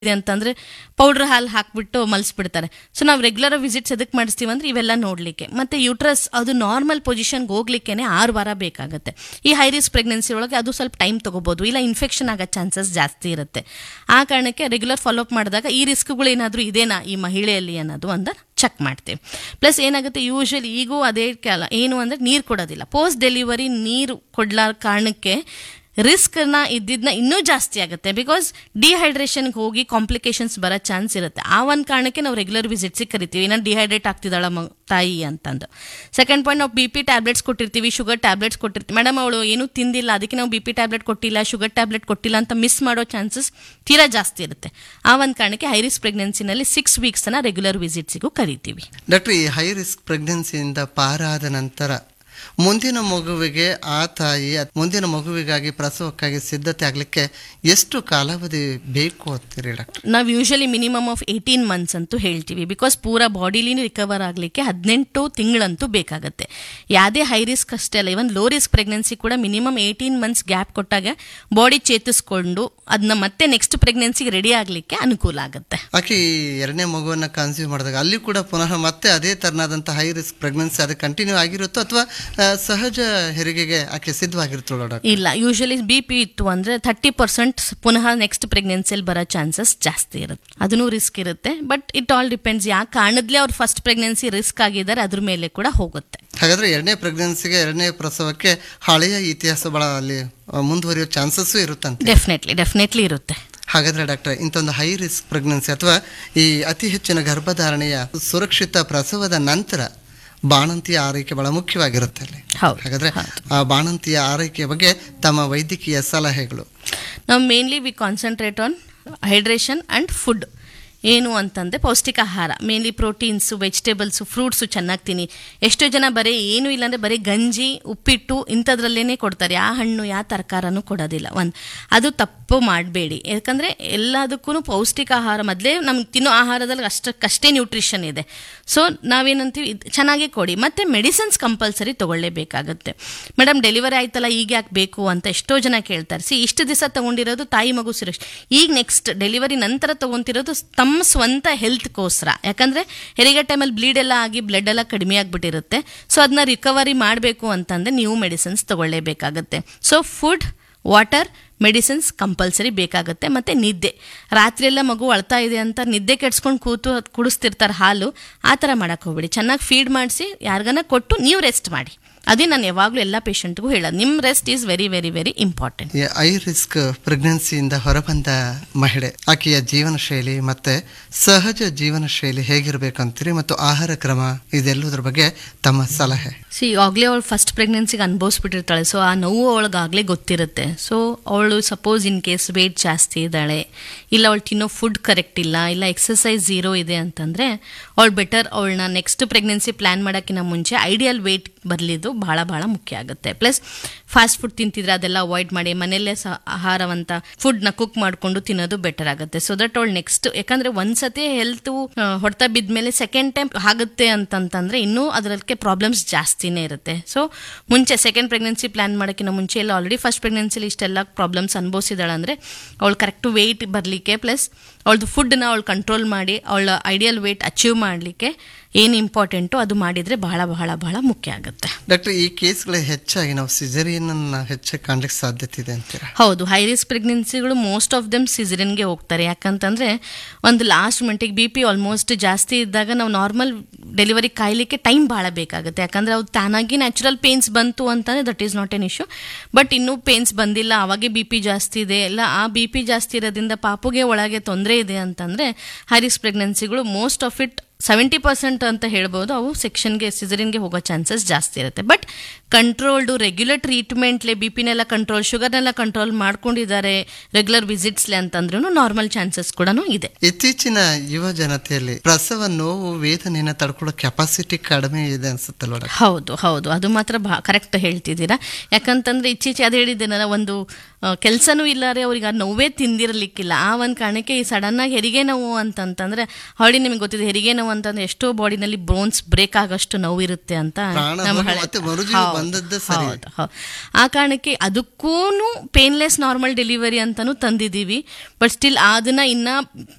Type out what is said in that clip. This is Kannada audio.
ಇದೆ ಅಂತಂದ್ರೆ ಪೌಡರ್ ಹಾಲು ಹಾಕ್ಬಿಟ್ಟು ಮಲ್ಸ್ಬಿಡ್ತಾರೆ ಸೊ ನಾವು ರೆಗ್ಯುಲರ್ ವಿಸಿಟ್ಸ್ ಎದಕ್ಕೆ ಮಾಡಿಸ್ತೀವಿ ಅಂದ್ರೆ ಇವೆಲ್ಲ ನೋಡ್ಲಿಕ್ಕೆ ಮತ್ತೆ ಯೂಟ್ರಸ್ ಅದು ನಾರ್ಮಲ್ ಪೊಸಿಷನ್ಗೆ ಹೋಗ್ಲಿಕ್ಕೇನೆ ಆರು ವಾರ ಬೇಕಾಗುತ್ತೆ ಈ ಹೈ ರಿಸ್ಕ್ ಪ್ರೆಗ್ನೆನ್ಸಿ ಒಳಗೆ ಅದು ಸ್ವಲ್ಪ ಟೈಮ್ ತಗೋಬಹುದು ಇಲ್ಲ ಇನ್ಫೆಕ್ಷನ್ ಆಗೋ ಚಾನ್ಸಸ್ ಜಾಸ್ತಿ ಇರುತ್ತೆ ಆ ಕಾರಣಕ್ಕೆ ರೆಗ್ಯುಲರ್ ಫಾಲೋಅಪ್ ಮಾಡಿದಾಗ ಈ ರಿಸ್ಕ್ಗಳು ಏನಾದರೂ ಇದೇನಾ ಈ ಮಹಿಳೆಯಲ್ಲಿ ಅನ್ನೋದು ಅಂತ ಚೆಕ್ ಮಾಡ್ತೀವಿ ಪ್ಲಸ್ ಏನಾಗುತ್ತೆ ಯೂಶಲಿ ಈಗೂ ಅದೇ ಕಾಲ ಏನು ಅಂದ್ರೆ ನೀರು ಕೊಡೋದಿಲ್ಲ ಪೋಸ್ಟ್ ಡೆಲಿವರಿ ನೀರು ಕೊಡ್ಲಾರ ಕಾರಣಕ್ಕೆ ರಿಸ್ಕ್ನ ಇದ್ದಿದ್ನ ಇನ್ನೂ ಜಾಸ್ತಿ ಆಗುತ್ತೆ ಬಿಕಾಸ್ ಡಿಹೈಡ್ರೇಷನ್ಗೆ ಹೋಗಿ ಕಾಂಪ್ಲಿಕೇಶನ್ಸ್ ಬರೋ ಚಾನ್ಸ್ ಇರುತ್ತೆ ಆ ಒಂದು ಕಾರಣಕ್ಕೆ ನಾವು ರೆಗ್ಯುಲರ್ ವಿಸಿಟ್ಸಿಗೆ ಕರಿತೀವಿ ನಾನು ಡಿಹೈಡ್ರೇಟ್ ಆಗ್ತಿದ್ದಾಳ ಮ ತಾಯಿ ಅಂತಂದು ಸೆಕೆಂಡ್ ಪಾಯಿಂಟ್ ನಾವು ಬಿ ಪಿ ಟ್ಯಾಬ್ಲೆಟ್ಸ್ ಕೊಟ್ಟಿರ್ತೀವಿ ಶುಗರ್ ಟ್ಯಾಬ್ಲೆಟ್ಸ್ ಕೊಟ್ಟಿರ್ತೀವಿ ಮೇಡಮ್ ಅವಳು ಏನೂ ತಿಂದಿಲ್ಲ ಅದಕ್ಕೆ ನಾವು ಬಿ ಪಿ ಟ್ಯಾಬ್ಲೆಟ್ ಕೊಟ್ಟಿಲ್ಲ ಶುಗರ್ ಟ್ಯಾಬ್ಲೆಟ್ ಕೊಟ್ಟಿಲ್ಲ ಅಂತ ಮಿಸ್ ಮಾಡೋ ಚಾನ್ಸಸ್ ತೀರಾ ಜಾಸ್ತಿ ಇರುತ್ತೆ ಆ ಒಂದು ಕಾರಣಕ್ಕೆ ಹೈರಿಸ್ ಪ್ರೆಗ್ನೆನ್ಸಿನಲ್ಲಿ ಸಿಕ್ಸ್ ವೀಕ್ಸ್ನ ರೆಗ್ಯುಲರ್ ವಿಸಿಟ್ಸಿಗೂ ಕರಿತೀವಿ ಡಾಕ್ಟರ್ ಈ ಹೈ ರಿಸ್ಕ್ ಪ್ರೆಗ್ನೆನ್ಸಿಯಿಂದ ಪಾರಾದ ನಂತರ ಮುಂದಿನ ಮಗುವಿಗೆ ಆ ತಾಯಿ ಅತ್- ಮುಂದಿನ ಮಗುವಿಗಾಗಿ ಪ್ರಸವಕ್ಕಾಗಿ ಸಿದ್ಧತೆ ಆಗಲಿಕ್ಕೆ ಎಷ್ಟು ಕಾಲಾವಧಿ ಬೇಕು ಅಂತೀರಿ ಡಾಕ್ಟರ್ ನಾವು usually minimum of eighteen months ಅಂತೂ ಹೇಳ್ತೀವಿ ಬಿಕಾಸ್ ಪೂರ ಬಾಡಿಲಿ ರಿಕವರ್ ಆಗಲಿಕ್ಕೆ ಹದಿನೆಂಟು ತಿಂಗಳಂತೂ ಬೇಕಾಗುತ್ತೆ ಯಾವುದೇ ಹೈ ರಿಸ್ಕ್ ಅಷ್ಟೇ ಅಲ್ಲ ಇವನ್ ಲೋ ರಿಸ್ಕ್ ಪ್ರೆಗ್ನೆನ್ಸಿ ಕೂಡ ಮಿನಿಮಮ್ ಏಯ್ಟೀನ್ ಮಂತ್ಸ್ ಗ್ಯಾಪ್ ಕೊಟ್ಟಾಗ ಬಾಡಿ ಚೇತರಿಸ್ಕೊಂಡು ಅದನ್ನ ಮತ್ತೆ ನೆಕ್ಸ್ಟ್ ಪ್ರೆಗ್ನೆನ್ಸಿಗೆ ರೆಡಿ ಆಗಲಿಕ್ಕೆ ಅನುಕೂಲ ಆಗುತ್ತೆ ಆಕೆ ಈ ಎರಡನೇ ಮಗುವನ್ನ ಕನ್ಸ್ಯೂಮ್ ಮಾಡಿದಾಗ ಅಲ್ಲಿ ಕೂಡ ಪುನಃ ಮತ್ತೆ ಅದೇ ತರನಾದಂಥ ಹೈ ರಿಸ್ಕ್ ಪ್ರೆಗ್ನೆನ್ಸಿ ಅದು ಕಂಟಿನ್ಯೂ ಆಗಿರುತ್ತೋ ಅಥವಾ ಸಹಜ ಹೆರಿಗೆಗೆ ಆಕೆ ಸಿದ್ಧವಾಗಿರ್ತಾಳೋ ಡಾಕ್ಟರ್ ಇಲ್ಲ ಯೂಶಲಿ ಬಿ ಪಿ ಇತ್ತು ಅಂದ್ರೆ ಥರ್ಟಿ ಪರ್ಸೆಂಟ್ ಪುನಃ ನೆಕ್ಸ್ಟ್ ಪ್ರೆಗ್ನೆನ್ಸಿಯಲ್ಲಿ ಬರೋ ಚಾನ್ಸಸ್ ಜಾಸ್ತಿ ಇರುತ್ತೆ ಅದನ್ನೂ ರಿಸ್ಕ್ ಇರುತ್ತೆ ಬಟ್ ಇಟ್ ಆಲ್ ಡಿಪೆಂಡ್ಸ್ ಯಾಕೆ ಕಾರಣದ್ಲೇ ಅವ್ರು ಫಸ್ಟ್ ಪ್ರೆಗ್ನೆನ್ಸಿ ರಿಸ್ಕ್ ಆಗಿದ್ದಾರೆ ಅದ್ರ ಮೇಲೆ ಕೂಡ ಹೋಗುತ್ತೆ ಹಾಗಾದ್ರೆ ಎರಡನೇ ಪ್ರೆಗ್ನೆನ್ಸಿಗೆ ಎರಡನೇ ಪ್ರಸವಕ್ಕೆ ಹಳೆಯ ಇತಿಹಾಸ ಬಹಳ ಅಲ್ಲಿ ಆ, ಮುಂದುವರಿಯೋ ಚಾನ್ಸಸ್ಸು ಇರುತ್ತಂತೆ ಡೆಫಿನೆಟ್ಲಿ ಡೆಫಿನೆಟ್ಲಿ ಇರುತ್ತೆ ಹಾಗಾದ್ರೆ ಡಾಕ್ಟರ್ ಇಂಥೊಂದು ಹೈ ರಿಸ್ಕ್ ಪ್ರೆಗ್ನೆನ್ಸಿ ಅಥವಾ ಈ ಅತಿ ಹೆಚ್ಚಿನ ಗರ್ಭಧಾರಣೆಯ ಸುರಕ್ಷಿತ ಪ್ರಸವದ ನಂತರ ಬಾಣಂತಿಯ ಆರೈಕೆ ಬಹಳ ಮುಖ್ಯವಾಗಿರುತ್ತೆ ಅಲ್ಲಿ ಹೌದು ಹಾಗಾದ್ರೆ ಆ ಬಾಣಂತಿಯ ಆರೈಕೆಯ ಬಗ್ಗೆ ತಮ್ಮ ವೈದ್ಯಕೀಯ ಸಲಹೆಗಳು ನಾವು mainly we concentrate on hydration and food ಏನು ಅಂತಂದರೆ ಪೌಷ್ಟಿಕ ಆಹಾರ ಮೇನ್ಲಿ ಪ್ರೋಟೀನ್ಸು ವೆಜಿಟೇಬಲ್ಸು ಫ್ರೂಟ್ಸು ಚೆನ್ನಾಗಿ ತಿನ್ನಿ ಎಷ್ಟೋ ಜನ ಬರೀ ಏನು ಇಲ್ಲಾಂದರೆ ಬರೀ ಗಂಜಿ ಉಪ್ಪಿಟ್ಟು ಇಂಥದ್ರಲ್ಲೇ ಕೊಡ್ತಾರೆ ಯಾವ ಹಣ್ಣು ಯಾವ ತರಕಾರನೂ ಕೊಡೋದಿಲ್ಲ ಒಂದು ಅದು ತಪ್ಪು ಮಾಡಬೇಡಿ ಯಾಕಂದರೆ ಎಲ್ಲದಕ್ಕೂ ಪೌಷ್ಟಿಕ ಆಹಾರ ಮೊದಲೇ ನಮ್ಗೆ ತಿನ್ನೋ ಆಹಾರದಲ್ಲಿ ಅಷ್ಟಕ್ಕಷ್ಟೇ ನ್ಯೂಟ್ರಿಷನ್ ಇದೆ ಸೊ ನಾವೇನಂತೀವಿ ಇದ್ ಚೆನ್ನಾಗೇ ಕೊಡಿ ಮತ್ತು ಮೆಡಿಸಿನ್ಸ್ ಕಂಪಲ್ಸರಿ ತೊಗೊಳ್ಳೇಬೇಕಾಗುತ್ತೆ ಮೇಡಮ್ ಡೆಲಿವರಿ ಆಯ್ತಲ್ಲ ಈಗ ಯಾಕೆ ಬೇಕು ಅಂತ ಎಷ್ಟೋ ಜನ ಕೇಳ್ತಾರೆ ಸಿ ಇಷ್ಟು ದಿವಸ ತಗೊಂಡಿರೋದು ತಾಯಿ ಮಗು ಸುರಕ್ಷ ಈಗ ನೆಕ್ಸ್ಟ್ ಡೆಲಿವರಿ ನಂತರ ತಗೊಂತಿರೋದು ತಮ್ಮ ಸ್ವಂತ ಹೆಲ್ತ್ಗೋಸ್ಕರ ಯಾಕಂದ್ರೆ ಹೆರಿಗೆ ಟೈಮಲ್ಲಿ ಬ್ಲೀಡ್ ಎಲ್ಲ ಆಗಿ ಬ್ಲಡ್ ಎಲ್ಲ ಕಡಿಮೆ ಆಗಿಬಿಟ್ಟಿರುತ್ತೆ ಸೊ ಅದನ್ನ ರಿಕವರಿ ಮಾಡಬೇಕು ಅಂತಂದ್ರೆ ನೀವು ಮೆಡಿಸಿನ್ಸ್ ತಗೊಳ್ಳೇಬೇಕಾಗುತ್ತೆ so food water medicines compulsory ಬೇಕಾಗುತ್ತೆ ಮತ್ತು ನಿದ್ದೆ ರಾತ್ರಿ ಎಲ್ಲ ಮಗು ಅಳ್ತಾ ಇದೆ ಅಂತ ನಿದ್ದೆ ಕೆಡ್ಸ್ಕೊಂಡು ಕೂತು ಅದ್ ಕುಡಿಸ್ತಿರ್ತಾರೆ ಹಾಲು ಆ ಥರ ಮಾಡಕ್ಕೆ ಹೋಗ್ಬೇಡಿ ಚೆನ್ನಾಗಿ ಫೀಡ್ ಮಾಡಿಸಿ ಯಾರಿಗಾನ ಕೊಟ್ಟು ನೀವು ರೆಸ್ಟ್ ಮಾಡಿ ಅದೇ ನಾನು ಯಾವಾಗಲೂ ಎಲ್ಲ ಪೇಷಂಟ್ಗೂ ಹೇಳೋದು ನಿಮ್ಮ rest is very very very important ಈ ಐ ರಿಸ್ಕ್ ಪ್ರೆಗ್ನೆನ್ಸಿಯಿಂದ ಹೊರಬಂದ ಮಹಿಳೆ ಆಕೆಯ ಜೀವನ ಶೈಲಿ ಮತ್ತೆ ಸಹಜ ಜೀವನ ಶೈಲಿ ಹೇಗಿರ್ಬೇಕಂತೀರಿ ಮತ್ತು ಆಹಾರ ಕ್ರಮ ಇದೆಲ್ಲದರ ಬಗ್ಗೆ ತಮ್ಮ ಸಲಹೆ ಸಿ ಆಗಲೇ ಅವಳು ಫಸ್ಟ್ ಪ್ರೆಗ್ನೆನ್ಸಿಗೆ ಅನುಭವಿಸ್ಬಿಟ್ಟಿರ್ತಾಳೆ ಸೊ ಆ ನೋವು ಅವಳಿಗಾಗಲೇ ಗೊತ್ತಿರುತ್ತೆ ಸೊ ಅವಳು ಸಪೋಸ್ ಇನ್ ಕೇಸ್ ವೇಟ್ ಜಾಸ್ತಿ ಇದ್ದಾಳೆ ಇಲ್ಲ ಅವಳು ತಿನ್ನೋ ಫುಡ್ ಕರೆಕ್ಟ್ ಇಲ್ಲ ಇಲ್ಲ ಎಕ್ಸಸೈಸ್ ಝೀರೋ ಇದೆ ಅಂತಂದರೆ ಅವಳು ಬೆಟರ್ ಅವಳನ್ನ ನೆಕ್ಸ್ಟ್ ಪ್ರೆಗ್ನೆನ್ಸಿ ಪ್ಲ್ಯಾನ್ ಮಾಡೋಕ್ಕಿಂತ ಮುಂಚೆ ಐಡಿಯಲ್ ವೇಟ್ ಬರಲಿದ್ದು ಭಾಳ ಭಾಳ ಮುಖ್ಯ ಆಗುತ್ತೆ ಪ್ಲಸ್ ಫಾಸ್ಟ್ ಫುಡ್ ತಿಂತಿದ್ರೆ ಅದೆಲ್ಲ ಅವಾಯ್ಡ್ ಮಾಡಿ ಮನೆಯಲ್ಲೇ ಸಹ ಆಹಾರವಂತ ಫುಡ್ನ ಕುಕ್ ಮಾಡಿಕೊಂಡು ತಿನ್ನೋದು ಬೆಟರ್ ಆಗುತ್ತೆ ಸೊ ದಟ್ ಅವಳು ನೆಕ್ಸ್ಟ್ ಯಾಕಂದ್ರೆ ಒಂದ್ಸತಿ ಹೆಲ್ತ್ ಹೊಡೆತ ಬಿದ್ಮೇಲೆ ಸೆಕೆಂಡ್ ಟೈಮ್ ಆಗುತ್ತೆ ಅಂತಂತಂದ್ರೆ ಇನ್ನೂ ಅದಕ್ಕೆ ಪ್ರಾಬ್ಲಮ್ಸ್ ಜಾಸ್ತಿನೇ ಇರುತ್ತೆ ಸೊ ಮುಂಚೆ ಸೆಕೆಂಡ್ ಪ್ರೆಗ್ನೆನ್ಸಿ ಪ್ಲಾನ್ ಮಾಡೋಕ್ಕಿಂತ ಮುಂಚೆ ಎಲ್ಲ ಆಲ್ರೆಡಿ ಫಸ್ಟ್ ಪ್ರೆಗ್ನೆನ್ಸಿಲಿ ಇಷ್ಟೆಲ್ಲ ಪ್ರಾಬ್ಲಮ್ಸ್ ಅನುಭವಿಸಿದಾಳೆ ಅಂದರೆ ಅವಳು ಕರೆಕ್ಟ್ ವೆಯ್ಟ್ ಬರಲಿಕ್ಕೆ ಪ್ಲಸ್ ಅವಳದು ಫುಡ್ನ ಅವಳು ಕಂಟ್ರೋಲ್ ಮಾಡಿ ಅವಳ ಐಡಿಯಲ್ ವೆಯ್ಟ್ ಅಚೀವ್ ಮಾಡಲಿಕ್ಕೆ ಏನು ಇಂಪಾರ್ಟೆಂಟು ಅದು ಮಾಡಿದರೆ ಬಹಳ ಬಹಳ ಬಹಳ ಮುಖ್ಯ ಆಗುತ್ತೆ ಡಾಕ್ಟರ್ ಈ ಕೇಸ್ಗಳು ಹೆಚ್ಚಾಗಿ ನಾವು ಸಿಜರಿಯನ್ ಹೆಚ್ಚಾಗಿ ಕಾಣ್ಲಿಕ್ಕೆ ಸಾಧ್ಯತೆ ಇದೆ ಅಂತೀರಾ ಹೌದು ಹೈ ರಿಸ್ಕ್ ಪ್ರೆಗ್ನೆನ್ಸಿಗಳು ಮೋಸ್ಟ್ ಆಫ್ ದೆಮ್ ಸಿಸರಿನ್ಗೆ ಹೋಗ್ತಾರೆ ಯಾಕಂತಂದ್ರೆ ಒಂದು ಲಾಸ್ಟ್ ಮಿನಿಟಿಗೆ ಬಿ ಪಿ ಆಲ್ಮೋಸ್ಟ್ ಜಾಸ್ತಿ ಇದ್ದಾಗ ನಾವು ನಾರ್ಮಲ್ ಡೆಲಿವರಿ ಕಾಯ್ಲಿಕ್ಕೆ ಟೈಮ್ ಭಾಳ ಬೇಕಾಗುತ್ತೆ ಯಾಕಂದ್ರೆ ಅವ್ರು ತಾನಾಗಿ ನ್ಯಾಚುರಲ್ ಪೇನ್ಸ್ ಬಂತು ಅಂತಂದ್ರೆ that is not an issue but ಇನ್ನೂ ಪೇನ್ಸ್ ಬಂದಿಲ್ಲ ಅವಾಗೆ ಬಿ ಪಿ ಜಾಸ್ತಿ ಇದೆ ಇಲ್ಲ ಆ ಬಿ ಪಿ ಜಾಸ್ತಿ ಇರೋದ್ರಿಂದ ಪಾಪುಗೆ ಒಳಗೆ ತೊಂದರೆ ಇದೆ ಅಂತಂದ್ರೆ ಹೈ ರಿಸ್ಕ್ ಪ್ರೆಗ್ನೆನ್ಸಿಗಳು most of it seventy percent ಅಂತ ಹೇಳ್ಬೋದು ಅವು ಸೆಕ್ಷನ್ಗೆ ಸಿಸರಿನ್ಗೆ ಹೋಗೋ ಚಾನ್ಸಸ್ ಜಾಸ್ತಿ ಇರುತ್ತೆ ಬಟ್ ಕಂಟ್ರೋಲ್ಡು ರೆಗ್ಯುಲರ್ ಟ್ರೀಟ್ಮೆಂಟ್ಲೆ ಬಿ ಪಿನೆಲ್ಲ ಕಂಟ್ರೋಲ್ ಶುಗರ್ನೆಲ್ಲ ಕಂಟ್ರೋಲ್ ಮಾಡ್ಕೊಂಡಿದ್ದಾರೆ ರೆಗ್ಯುಲರ್ ವಿಸಿಟ್ಸ್ಲೆ ಅಂತಂದ್ರೂ ನಾರ್ಮಲ್ ಚಾನ್ಸಸ್ ಕೂಡ ಇದೆ ಇತ್ತೀಚಿನ ಯುವ ಜನತೆಯಲ್ಲಿ ಪ್ರಸವ ನೋವು ವೇದನೆಯನ್ನ ತಡ್ಕೊಳ್ಳೋ ಕೆಪಾಸಿಟಿ ಕಡಿಮೆ ಇದೆ ಅನ್ಸುತ್ತಲ್ವ ಡಾಕ್ಟರ್ ಹೌದು ಹೌದು ಅದು ಮಾತ್ರ ಬಾ ಕರೆಕ್ಟ್ ಹೇಳ್ತಿದ್ದೀರಾ ಯಾಕಂತಂದ್ರೆ ಇತ್ತೀಚೆ ಅದು ಹೇಳಿದ್ದೇನಲ್ಲ ಒಂದು ಕೆಲಸನೂ ಇಲ್ಲಾರೆ ಅವ್ರಿಗೆ ಆ ನೋವೇ ತಿಂದಿರಲಿಕ್ಕಿಲ್ಲ ಆ ಒಂದು ಕಾರಣಕ್ಕೆ ಈ ಸಡನ್ ಆಗಿ ಹೆರಿಗೆ ನೋವು ಅಂತಂತಂದ್ರೆ ಆಲ್ರೆಡಿ ನಿಮಗೆ ಗೊತ್ತಿದೆ ಹೆರಿಗೆ ನೋವು ಅಂತಂದ್ರೆ ಎಷ್ಟೋ ಬಾಡಿನಲ್ಲಿ ಬೋನ್ಸ್ ಬ್ರೇಕ್ ಆಗಷ್ಟು ನೋವು ಇರುತ್ತೆ ಅಂತ ಪ್ರಾಣ ನಮ್ಮ ಹೋಗಿ ಹಳೆ- ಮತ್ತೆ ಮರುಜೀವ ಹೌದು, ಬಂದದ್ದೇ ಸರಿ. ಹೌದು, ಹೌದು. ಆ ಕಾರಣಕ್ಕೆ ಅದಕ್ಕೂ ಪೇನ್ಲೆಸ್ ನಾರ್ಮಲ್ ಡೆಲಿವರಿ ಅಂತಾನು ತಂದಿದ್ದೀವಿ ಬಟ್ ಸ್ಟಿಲ್ ಅದನ್ನ ಇನ್ನ